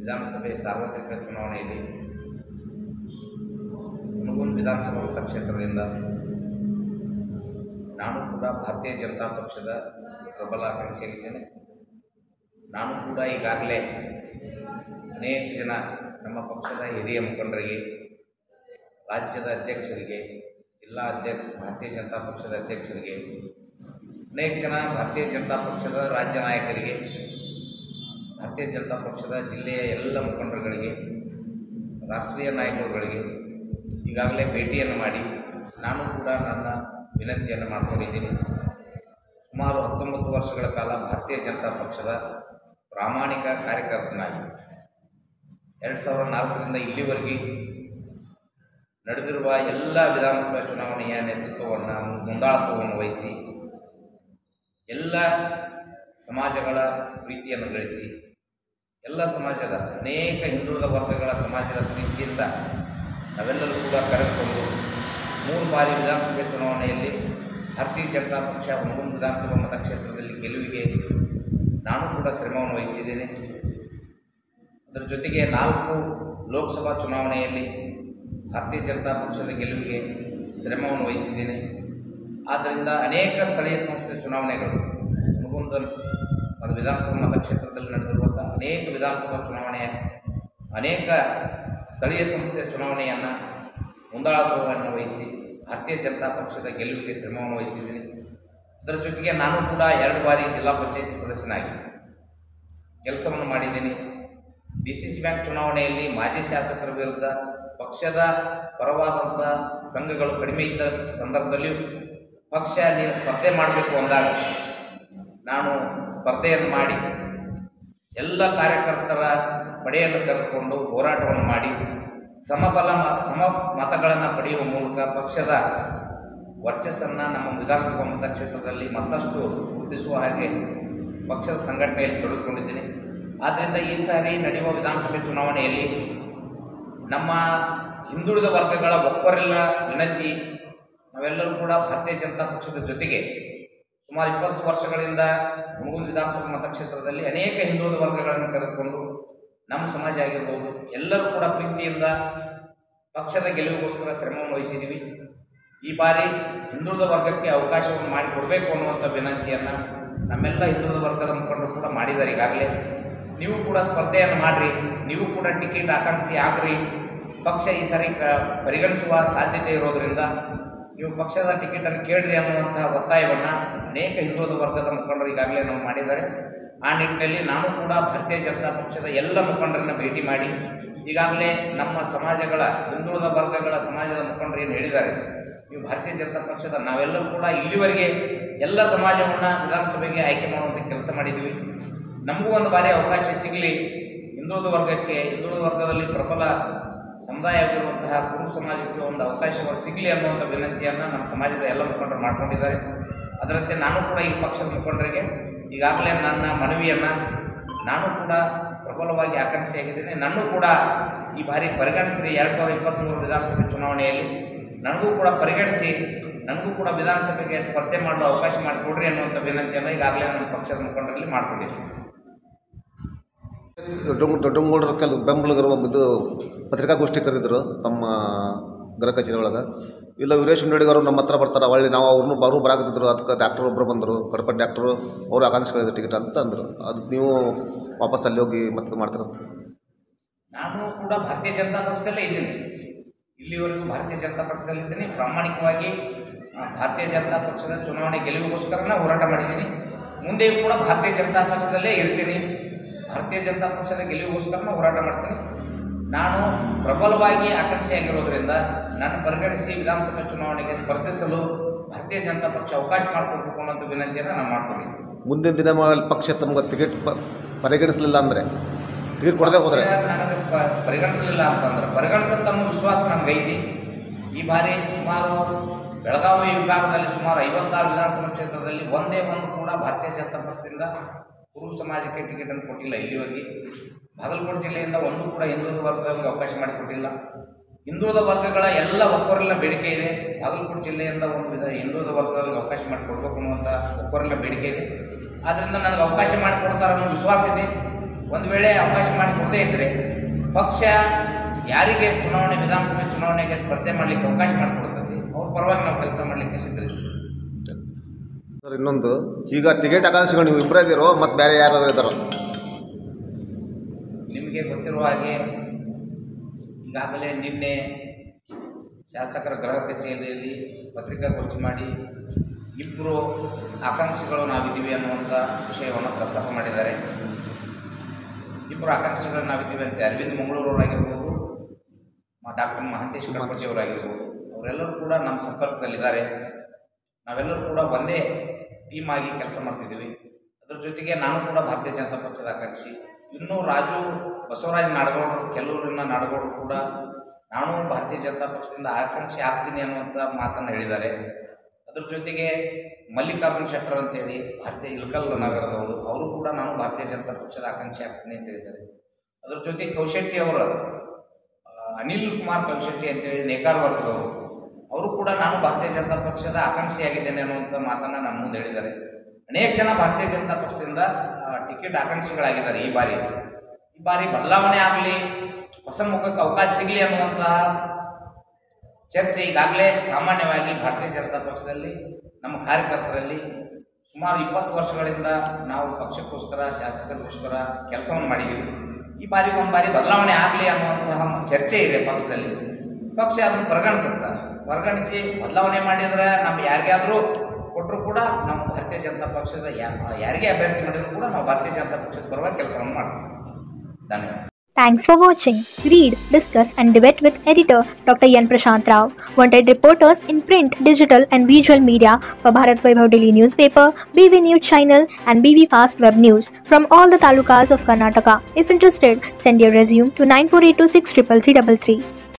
ವಿಧಾನಸಭೆ ಸಾರ್ವತ್ರಿಕ ಚುನಾವಣೆಯಲ್ಲಿ ಹುನಗುಂದ ವಿಧಾನಸಭಾ ಮತಕ್ಷೇತ್ರದಿಂದ ನಾನು ಕೂಡ ಭಾರತೀಯ ಜನತಾ ಪಕ್ಷದ ಪ್ರಬಲ ಆಕಾಂಕ್ಷಿಯಾಗಿದ್ದೇನೆ ನಾನು ಕೂಡ ಈಗಾಗಲೇ ಅನೇಕ ಜನ ನಮ್ಮ ಪಕ್ಷದ ಹಿರಿಯ ಮುಖಂಡರಿಗೆ ರಾಜ್ಯದ ಅಧ್ಯಕ್ಷರಿಗೆ ಜಿಲ್ಲಾ ಅಧ್ಯಕ್ಷ ಭಾರತೀಯ ಜನತಾ ಪಕ್ಷದ ಅಧ್ಯಕ್ಷರಿಗೆ ಅನೇಕ ಜನ ಭಾರತೀಯ ಜನತಾ ಪಕ್ಷದ ರಾಜ್ಯ ನಾಯಕರಿಗೆ ಭಾರತೀಯ ಜನತಾ ಪಕ್ಷದ ಜಿಲ್ಲೆಯ ಎಲ್ಲ ಮುಖಂಡರುಗಳಿಗೆ ರಾಷ್ಟ್ರೀಯ ನಾಯಕರುಗಳಿಗೆ ಈಗಾಗಲೇ ಭೇಟಿಯನ್ನು ಮಾಡಿ ನಾನು ಕೂಡ ನನ್ನ ವಿನಂತಿಯನ್ನು ಮಾಡಿಕೊಂಡಿದ್ದೀನಿ ಸುಮಾರು ಹತ್ತೊಂಬತ್ತು ವರ್ಷಗಳ ಕಾಲ ಭಾರತೀಯ ಜನತಾ ಪಕ್ಷದ ಪ್ರಾಮಾಣಿಕ ಕಾರ್ಯಕರ್ತನಾಗಿ ಎರಡು ಸಾವಿರದ ನಾಲ್ಕರಿಂದ ಇಲ್ಲಿವರೆಗೆ ನಡೆದಿರುವ ಎಲ್ಲ ವಿಧಾನಸಭಾ ಚುನಾವಣೆಯ ನೇತೃತ್ವವನ್ನು ಮುಂದಾಳತ್ವವನ್ನು ವಹಿಸಿ ಎಲ್ಲ ಸಮಾಜಗಳ ಪ್ರೀತಿಯನ್ನು ಗಳಿಸಿ ಎಲ್ಲ ಸಮಾಜದ ಅನೇಕ ಹಿಂದುಳಿದ ವರ್ಗಗಳ ಸಮಾಜದ ಪ್ರೀತಿಯಿಂದ ನಾವೆಲ್ಲರೂ ಕೂಡ ಕರೆದುಕೊಂಡು ಮೂರು ಬಾರಿ ವಿಧಾನಸಭೆ ಚುನಾವಣೆಯಲ್ಲಿ ಭಾರತೀಯ ಜನತಾ ಪಕ್ಷ ಹುಣಗುಂದ ವಿಧಾನಸಭಾ ಮತಕ್ಷೇತ್ರದಲ್ಲಿ ಗೆಲುವಿಗೆ ನಾನು ಕೂಡ ಶ್ರಮವನ್ನು ವಹಿಸಿದ್ದೇನೆ ಅದರ ಜೊತೆಗೆ ನಾಲ್ಕು ಲೋಕಸಭಾ ಚುನಾವಣೆಯಲ್ಲಿ ಭಾರತೀಯ ಜನತಾ ಪಕ್ಷದ ಗೆಲುವಿಗೆ ಶ್ರಮವನ್ನು ವಹಿಸಿದ್ದೇನೆ ಆದ್ದರಿಂದ ಅನೇಕ ಸ್ಥಳೀಯ ಸಂಸ್ಥೆ ಚುನಾವಣೆಗಳು ಹುಣಗುಂದ ಅದು ವಿಧಾನಸಭಾ ಮತಕ್ಷೇತ್ರದಲ್ಲಿ ನಡೆದಿರುವಂಥ ಅನೇಕ ವಿಧಾನಸಭಾ ಚುನಾವಣೆಯ ಅನೇಕ ಸ್ಥಳೀಯ ಸಂಸ್ಥೆಯ ಚುನಾವಣೆಯನ್ನು ಮುಂದಾಳತ್ವವನ್ನು ವಹಿಸಿ ಭಾರತೀಯ ಜನತಾ ಪಕ್ಷದ ಗೆಲುವಿಗೆ ಶ್ರಮವನ್ನು ವಹಿಸಿದ್ದೀನಿ ಅದರ ಜೊತೆಗೆ ನಾನು ಕೂಡ ಎರಡು ಬಾರಿ ಜಿಲ್ಲಾ ಪಂಚಾಯತಿ ಸದಸ್ಯನಾಗಿದ್ದೆ ಕೆಲಸವನ್ನು ಮಾಡಿದ್ದೀನಿ ಡಿ ಸಿ ಸಿ ಬ್ಯಾಂಕ್ ಚುನಾವಣೆಯಲ್ಲಿ ಮಾಜಿ ಶಾಸಕರ ವಿರುದ್ಧ ಪಕ್ಷದ ಪರವಾದಂಥ ಸಂಘಗಳು ಕಡಿಮೆ ಇದ್ದ ಸಂದರ್ಭದಲ್ಲಿಯೂ ಪಕ್ಷ ನೀವು ಸ್ಪರ್ಧೆ ಮಾಡಬೇಕು ಅಂದಾಗ ನಾನು ಸ್ಪರ್ಧೆಯನ್ನು ಮಾಡಿ ಎಲ್ಲ ಕಾರ್ಯಕರ್ತರ ಪಡೆಯನ್ನು ಕರೆದುಕೊಂಡು ಹೋರಾಟವನ್ನು ಮಾಡಿ ಸಮಬಲ ಮ ಸಮ ಮತಗಳನ್ನು ಪಡೆಯುವ ಮೂಲಕ ಪಕ್ಷದ ವರ್ಚಸ್ಸನ್ನು ನಮ್ಮ ವಿಧಾನಸಭಾ ಮತಕ್ಷೇತ್ರದಲ್ಲಿ ಮತ್ತಷ್ಟು ವೃದ್ಧಿಸುವ ಹಾಗೆ ಪಕ್ಷದ ಸಂಘಟನೆಯಲ್ಲಿ ತೊಡಗಿಕೊಂಡಿದ್ದೀನಿ ಆದ್ದರಿಂದ ಈ ಸಾರಿ ನಡೆಯುವ ವಿಧಾನಸಭೆ ಚುನಾವಣೆಯಲ್ಲಿ ನಮ್ಮ ಹಿಂದುಳಿದ ವರ್ಗಗಳ ಒಬ್ಬರೆಲ್ಲ ವಿನಂತಿ ನಾವೆಲ್ಲರೂ ಕೂಡ ಭಾರತೀಯ ಜನತಾ ಪಕ್ಷದ ಜೊತೆಗೆ ಸುಮಾರು ಇಪ್ಪತ್ತು ವರ್ಷಗಳಿಂದ ಹುಣಗುಂದ ವಿಧಾನಸಭಾ ಮತಕ್ಷೇತ್ರದಲ್ಲಿ ಅನೇಕ ಹಿಂದುಳಿದ ವರ್ಗಗಳನ್ನು ಕರೆದುಕೊಂಡು ನಮ್ಮ ಸಮಾಜ ಆಗಿರ್ಬೋದು ಎಲ್ಲರೂ ಕೂಡ ಪ್ರೀತಿಯಿಂದ ಪಕ್ಷದ ಗೆಲುವಿಗೋಸ್ಕರ ಶ್ರಮವನ್ನು ವಹಿಸಿದ್ದೀವಿ ಈ ಬಾರಿ ಹಿಂದುಳಿದ ವರ್ಗಕ್ಕೆ ಅವಕಾಶವನ್ನು ಮಾಡಿಕೊಡಬೇಕು ಅನ್ನುವಂಥ ವಿನಂತಿಯನ್ನು ನಮ್ಮೆಲ್ಲ ಹಿಂದುಳಿದ ವರ್ಗದ ಮುಖಂಡರು ಕೂಡ ಮಾಡಿದ್ದಾರೆ ಈಗಾಗಲೇ ನೀವು ಕೂಡ ಸ್ಪರ್ಧೆಯನ್ನು ಮಾಡಿರಿ ನೀವು ಕೂಡ ಟಿಕೆಟ್ ಆಕಾಂಕ್ಷಿ ಆಗ್ರಿ ಪಕ್ಷ ಈ ಸಾರಿ ಕ ಪರಿಗಣಿಸುವ ಸಾಧ್ಯತೆ ಇರೋದರಿಂದ ನೀವು ಪಕ್ಷದ ಟಿಕೆಟನ್ನು ಕೇಳ್ರಿ ಅನ್ನುವಂತಹ ಒತ್ತಾಯವನ್ನು ಅನೇಕ ಹಿಂದುಳಿದ ವರ್ಗದ ಮುಖಂಡರು ಈಗಾಗಲೇ ನಾವು ಮಾಡಿದ್ದಾರೆ ಆ ನಿಟ್ಟಿನಲ್ಲಿ ನಾನು ಕೂಡ ಭಾರತೀಯ ಜನತಾ ಪಕ್ಷದ ಎಲ್ಲ ಮುಖಂಡರನ್ನ ಭೇಟಿ ಮಾಡಿ ಈಗಾಗಲೇ ನಮ್ಮ ಸಮಾಜಗಳ ಹಿಂದುಳಿದ ವರ್ಗಗಳ ಸಮಾಜದ ಮುಖಂಡರು ಏನು ಹೇಳಿದ್ದಾರೆ ನೀವು ಭಾರತೀಯ ಜನತಾ ಪಕ್ಷದ ನಾವೆಲ್ಲರೂ ಕೂಡ ಇಲ್ಲಿವರೆಗೆ ಎಲ್ಲ ಸಮಾಜವನ್ನು ವಿಧಾನಸಭೆಗೆ ಆಯ್ಕೆ ಮಾಡುವಂಥ ಕೆಲಸ ಮಾಡಿದ್ದೀವಿ ನಮಗೂ ಒಂದು ಬಾರಿ ಅವಕಾಶ ಸಿಗಲಿ ಹಿಂದುಳಿದ ವರ್ಗಕ್ಕೆ ಹಿಂದುಳಿದ ವರ್ಗದಲ್ಲಿ ಪ್ರಬಲ ಸಮುದಾಯವಿರುವಂತಹ ಕುರುಬ ಸಮಾಜಕ್ಕೆ ಒಂದು ಅವಕಾಶಗಳು ಸಿಗಲಿ ಅನ್ನುವಂಥ ವಿನಂತಿಯನ್ನು ನಮ್ಮ ಸಮಾಜದ ಎಲ್ಲ ಮುಖಂಡರು ಮಾಡ್ಕೊಂಡಿದ್ದಾರೆ ಅದರಂತೆ ನಾನು ಕೂಡ ಈ ಪಕ್ಷದ ಮುಖಂಡರಿಗೆ ಈಗಾಗಲೇ ನನ್ನ ಮನವಿಯನ್ನು ನಾನು ಕೂಡ ಪ್ರಬಲವಾಗಿ ಆಕಾಂಕ್ಷಿಯಾಗಿದ್ದೇನೆ ನನ್ನೂ ಕೂಡ ಈ ಬಾರಿ ಪರಿಗಣಿಸಿರಿ ಎರಡು ಸಾವಿರದ ಇಪ್ಪತ್ತ್ಮೂರು ವಿಧಾನಸಭೆ ಚುನಾವಣೆಯಲ್ಲಿ ನನಗೂ ಕೂಡ ಪರಿಗಣಿಸಿ ನನಗೂ ಕೂಡ ವಿಧಾನಸಭೆಗೆ ಸ್ಪರ್ಧೆ ಮಾಡಲು ಅವಕಾಶ ಮಾಡಿಕೊಡ್ರಿ ಅನ್ನುವಂಥ ವಿನಂತಿಯನ್ನು ಈಗಾಗಲೇ ನನ್ನ ಪಕ್ಷದ ಮುಖಂಡರಲ್ಲಿ ಮಾಡ್ಕೊಂಡಿದ್ದೀನಿ ದೊಡ್ಡ ದೊಡ್ಡಂಗೌಡರ ಕೆಲ ಬೆಂಬಲಿಗರು ಇದು ಪತ್ರಿಕಾಗೋಷ್ಠಿ ಕರೆದಿದ್ರು ತಮ್ಮ ಗೃಹ ಕಚೇರಿ ಒಳಗೆ ಇಲ್ಲ ವೀರೇಶ್ ಹುಂಡಡಿಗರು ನಮ್ಮ ಹತ್ರ ಬರ್ತಾರೆ ಒಳ್ಳೆ ನಾವು ಅವ್ರನ್ನೂ ಬರು ಬರಾಕತ್ತಿದ್ರು ಅದಕ್ಕೆ ಡಾಕ್ಟರ್ ಒಬ್ಬರು ಬಂದರು ಕಡಪ ಡಾಕ್ಟ್ರು ಅವರು ಆಕಾಂಕ್ಷಿಗಳಿದೆ ಟಿಕೆಟ್ ಅಂತ ಅಂದರು ಅದಕ್ಕೆ ನೀವು ವಾಪಸ್ ಅಲ್ಲಿ ಹೋಗಿ ಮತ್ತೆ ಮಾಡ್ತೀರಂತ ನಾನು ಕೂಡ ಭಾರತೀಯ ಜನತಾ ಪಕ್ಷದಲ್ಲೇ ಇದ್ದೀನಿ ಇಲ್ಲಿವರೆಗೂ ಭಾರತೀಯ ಜನತಾ ಪಕ್ಷದಲ್ಲಿದ್ದೀನಿ ಪ್ರಾಮಾಣಿಕವಾಗಿ ಆ, ಭಾರತೀಯ ಜನತಾ ಪಕ್ಷದ ಚುನಾವಣೆ ಗೆಲುವಿಗೋಸ್ಕರನೇ ಹೋರಾಟ ಮಾಡಿದ್ದೀನಿ ಮುಂದೆಯೂ ಕೂಡ ಭಾರತೀಯ ಜನತಾ ಪಕ್ಷದಲ್ಲೇ ಇರ್ತೀನಿ ಭಾರತೀಯ ಜನತಾ ಪಕ್ಷದ ಗೆಲುವಿಗೋಸ್ಕರನೇ ಹೋರಾಟ ಮಾಡ್ತೀನಿ ನಾನು ಪ್ರಬಲವಾಗಿ ಆಕಾಂಕ್ಷಿಯಾಗಿರೋದ್ರಿಂದ ನನ್ನ ಪರಿಗಣಿಸಿ ವಿಧಾನಸಭೆ ಚುನಾವಣೆಗೆ ಸ್ಪರ್ಧಿಸಲು ಭಾರತೀಯ ಜನತಾ ಪಕ್ಷ ಅವಕಾಶ ಮಾಡಿಕೊಡ್ಬೇಕು ಅನ್ನೋಂಥ ವಿನಂತಿಯನ್ನು ನಾನು ಮಾಡ್ಕೊಂಡಿದ್ದೀನಿ ಮುಂದಿನ ದಿನ ಪಕ್ಷ ತಮ್ಗೆ ಟಿಕೆಟ್ ಪ- ಪರಿಗಣಿಸಲಿಲ್ಲ ಅಂದರೆ ಟಿಕೆಟ್ ಕೊಡದೆ ಹೋದರೆ ಪಕ್ಷ ನನಗೆ ಸ್ಪ ಪರಿಗಣಿಸಲಿಲ್ಲ ಅಂತಂದ್ರೆ ಪರಿಗಣಿಸುತ್ತೆ ಅನ್ನೋ ವಿಶ್ವಾಸ ನನಗೈತಿ ಈ ಬಾರಿ ಸುಮಾರು ಬೆಳಗಾವಿ ವಿಭಾಗದಲ್ಲಿ ಸುಮಾರು ಐವತ್ತಾರು ವಿಧಾನಸಭಾ ಕ್ಷೇತ್ರದಲ್ಲಿ ಒಂದೇ ಒಂದು ಕೂಡ ಭಾರತೀಯ ಜನತಾ ಪಕ್ಷದಿಂದ ಕುರುಬ ಸಮಾಜಕ್ಕೆ ಟಿಕೆಟನ್ನು ಕೊಟ್ಟಿಲ್ಲ ಇಲ್ಲಿವರೆಗೆ ಬಾಗಲಕೋಟೆ ಜಿಲ್ಲೆಯಿಂದ ಒಂದು ಕೂಡ ಹಿಂದುಳಿದ ವರ್ಗದವರಿಗೆ ಅವಕಾಶ ಮಾಡಿಕೊಟ್ಟಿಲ್ಲ ಹಿಂದುಳಿದ ವರ್ಗಗಳ ಎಲ್ಲ ಒಪ್ಪರೆಲ್ಲ ಬೇಡಿಕೆ ಇದೆ ಬಾಗಲಕೋಟೆ ಜಿಲ್ಲೆಯಿಂದ ಒಂದು ವಿಧ ಹಿಂದುಳಿದ ವರ್ಗದವರಿಗೆ ಅವಕಾಶ ಮಾಡಿಕೊಡ್ಬೇಕು ಅನ್ನುವಂಥ ಒಪ್ಪರೆಲ್ಲ ಬೇಡಿಕೆ ಇದೆ ಆದ್ದರಿಂದ ನನಗೆ ಅವಕಾಶ ಮಾಡಿಕೊಡ್ತಾರೆ ಅನ್ನೋ ವಿಶ್ವಾಸ ಇದೆ ಒಂದು ವೇಳೆ ಅವಕಾಶ ಮಾಡಿ ಕೊಡದೇ ಇದ್ದರೆ ಪಕ್ಷ ಯಾರಿಗೆ ಚುನಾವಣೆ ವಿಧಾನಸಭೆ ಚುನಾವಣೆಗೆ ಸ್ಪರ್ಧೆ ಮಾಡಲಿಕ್ಕೆ ಅವಕಾಶ ಮಾಡಿಕೊಡ್ತೈತಿ ಅವ್ರ ಪರವಾಗಿ ನಾವು ಕೆಲಸ ಮಾಡಲಿಕ್ಕೆ ಸಿದ್ಧರಿದ್ದೀವಿ ಸರ್ ಇನ್ನೊಂದು ಈಗ ಟಿಕೆಟ್ ಆಕಾಂಕ್ಷಿಗಳು ನೀವು ಇಬ್ಬರೇ ಇದ್ದೀರೋ ಮತ್ತು ಬೇರೆ ಯಾರಾದರೂ ಇದ್ದಾರೋ ನಿಮಗೆ ಗೊತ್ತಿರುವ ಹಾಗೆ ಈಗಾಗಲೇ ನಿನ್ನೆ ಶಾಸಕರ ಗೃಹ ಕಚೇರಿಯಲ್ಲಿ ಪತ್ರಿಕಾಗೋಷ್ಠಿ ಮಾಡಿ ಇಬ್ಬರು ಆಕಾಂಕ್ಷಿಗಳು ನಾವಿದ್ದೀವಿ ಅನ್ನುವಂಥ ವಿಷಯವನ್ನು ಪ್ರಸ್ತಾಪ ಮಾಡಿದ್ದಾರೆ ಇಬ್ಬರು ಆಕಾಂಕ್ಷಿಗಳು ನಾವಿದ್ದೀವಿ ಅಂತ ಅರವಿಂದ್ ಮಂಗಳೂರವರಾಗಿರ್ಬೋದು ಡಾಕ್ಟರ್ ಮಹಾಂತೇಶ್ ಕಡಪಟ್ಟಿ ಅವರಾಗಿರ್ಬೋದು ಅವರೆಲ್ಲರೂ ಕೂಡ ನಮ್ಮ ಸಂಪರ್ಕದಲ್ಲಿದ್ದಾರೆ ನಾವೆಲ್ಲರೂ ಕೂಡ ಒಂದೇ ಟೀಮ್ ಆಗಿ ಕೆಲಸ ಮಾಡ್ತಿದ್ದೀವಿ ಅದ್ರ ಜೊತೆಗೆ ನಾನು ಕೂಡ ಭಾರತೀಯ ಜನತಾ ಪಕ್ಷದ ಆಕಾಂಕ್ಷಿ ಇನ್ನೂ ರಾಜು ಬಸವರಾಜ ನಾಡಗೌಡರು ಕೆಲವರಿನ ನಾಡಗೌಡರು ಕೂಡ ನಾನು ಭಾರತೀಯ ಜನತಾ ಪಕ್ಷದಿಂದ ಆಕಾಂಕ್ಷಿ ಆಗ್ತೀನಿ ಅನ್ನುವಂಥ ಮಾತನ್ನು ಹೇಳಿದ್ದಾರೆ ಅದ್ರ ಜೊತೆಗೆ ಮಲ್ಲಿಕಾರ್ಜುನ್ ಶೆಟ್ಟರ್ ಅಂತೇಳಿ ಭಾರತೀಯ ಇಳಕಲ್ ನಗರದವರು ಅವರು ಕೂಡ ನಾನು ಭಾರತೀಯ ಜನತಾ ಪಕ್ಷದ ಆಕಾಂಕ್ಷಿ ಆಗ್ತೀನಿ ಅಂತ ಹೇಳಿದ್ದಾರೆ ಅದ್ರ ಜೊತೆಗೆ ಕೌಶೆಟ್ಟಿ ಅವರ ಆ, ಅನಿಲ್ ಕುಮಾರ್ ಕೌಶೆಟ್ಟಿ ಅಂತೇಳಿ ನೇಕಾರ ವರ್ಗದವರು ಅವರು ಕೂಡ ನಾನು ಭಾರತೀಯ ಜನತಾ ಪಕ್ಷದ ಆಕಾಂಕ್ಷಿಯಾಗಿದ್ದೇನೆ ಅನ್ನುವಂಥ ಮಾತನ್ನು ನನ್ನ ಮುಂದೆ ಹೇಳಿದ್ದಾರೆ ಅನೇಕ ಜನ ಭಾರತೀಯ ಜನತಾ ಪಕ್ಷದಿಂದ ಆ, ಟಿಕೆಟ್ ಆಕಾಂಕ್ಷಿಗಳಾಗಿದ್ದಾರೆ ಈ ಬಾರಿ ಈ ಬಾರಿ ಬದಲಾವಣೆ ಆಗಲಿ ಹೊಸ ಮುಖಕ್ಕೆ ಅವಕಾಶ ಸಿಗಲಿ ಅನ್ನುವಂತಹ ಚರ್ಚೆ ಈಗಾಗಲೇ ಸಾಮಾನ್ಯವಾಗಿ ಭಾರತೀಯ ಜನತಾ ಪಕ್ಷದಲ್ಲಿ ನಮ್ಮ ಕಾರ್ಯಕರ್ತರಲ್ಲಿ ಸುಮಾರು ಇಪ್ಪತ್ತು ವರ್ಷಗಳಿಂದ ನಾವು ಪಕ್ಷಕ್ಕೋಸ್ಕರ ಶಾಸಕರಿಗೋಸ್ಕರ ಕೆಲಸವನ್ನು ಮಾಡಿದ್ದೀವಿ ಈ ಬಾರಿ ಒಂದು ಬಾರಿ ಬದಲಾವಣೆ ಆಗಲಿ ಅನ್ನುವಂತಹ ಚರ್ಚೆ ಇದೆ ಪಕ್ಷದಲ್ಲಿ ಪಕ್ಷ ಅದನ್ನು ಪರಿಗಣಿಸುತ್ತೆ ಪರಿಗಣಿಸಿ ಬದಲಾವಣೆ ಮಾಡಿದರೆ ನಮ್ಮ ಯಾರಿಗಾದರೂ ಕೊಟ್ಟರು ಕೂಡ ನಾವು ಭಾರತೀಯ ಜನತಾ ಪಕ್ಷದ ಯಾ- ಯಾರಿಗೇ ಅಭ್ಯರ್ಥಿ ಮಾಡಿದ್ರು ಕೂಡ ನಾವು ಭಾರತೀಯ ಜನತಾ ಪಕ್ಷದ ಪರವಾಗಿ ಕೆಲಸವನ್ನು ಮಾಡ್ತೀವಿ ಧನ್ಯವಾದ Thanks for watching. Read, discuss, and debate with editor Dr. Yan Prashant Rao. Wanted reporters in print, digital, and visual media for Bharat Vaibhav Daily newspaper, BV News channel, and BV Fast Web News from all the talukas of Karnataka. If interested, send your resume to 9482633333.